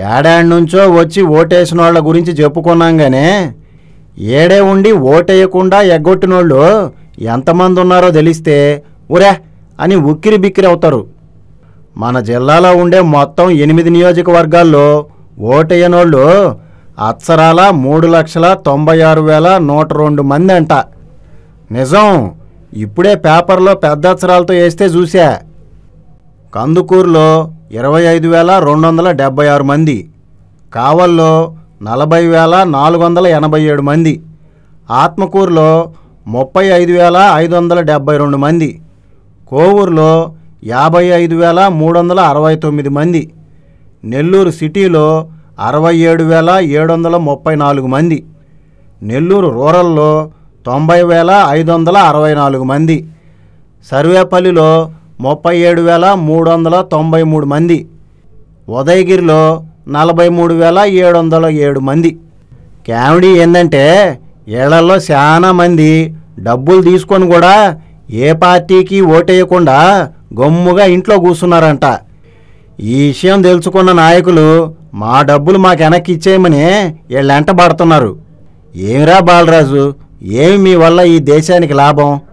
ఏడాది నుంచో వచ్చి ఓటేసిన వాళ్ళ గురించి చెప్పుకున్నాం గానే ఏడే ఉండి ఓటేయకుండా ఎగ్గొట్టినోళ్ళు ఎంతమంది ఉన్నారో తెలిస్తే ఉరే అని ఉక్కిరి బిక్కిరి అవుతారు మన జిల్లాలో ఉండే మొత్తం ఎనిమిది నియోజకవర్గాల్లో ఓటేయనోళ్ళు అత్సరాల మూడు లక్షల తొంభై ఆరు వేల నూట రెండు మంది అంట నిజం ఇప్పుడే పేపర్లో పెద్ద అక్షరాలతో వేస్తే చూసా కందుకూరులో ఇరవై ఐదు వేల రెండు వందల డెబ్బై ఆరు మంది కావల్లో నలభై వేల నాలుగు వందల ఎనభై ఏడు మంది ఆత్మకూరులో ముప్పై ఐదు వేల ఐదు వందల డెబ్బై రెండు మంది కోవూరులో యాభై ఐదు వేల మూడు వందల అరవై తొమ్మిది మంది నెల్లూరు సిటీలో అరవై ఏడు వేల ఏడు వందల ముప్పై నాలుగు మంది నెల్లూరు రూరల్లో తొంభై వేల ఐదు వందల అరవై నాలుగు మంది సర్వేపల్లిలో ముప్పై ఏడు వేల మూడు వందల తొంభై మూడు మంది ఉదయగిరిలో నలభై మూడు వేల ఏడు వందల ఏడు మంది కామెడీ ఏంటంటే ఏళ్లలో చాలా మంది డబ్బులు తీసుకొని కూడా ఏ పార్టీకి ఓటేయకుండా గమ్ముగా ఇంట్లో కూర్చున్నారంట ఈ విషయం తెలుసుకున్న నాయకులు మా డబ్బులు మాకు వెనక్కి ఇచ్చేయమని వీళ్ళెంట పడుతున్నారు ఏమిరా బాలరాజు ఏమి మీ వల్ల ఈ దేశానికి లాభం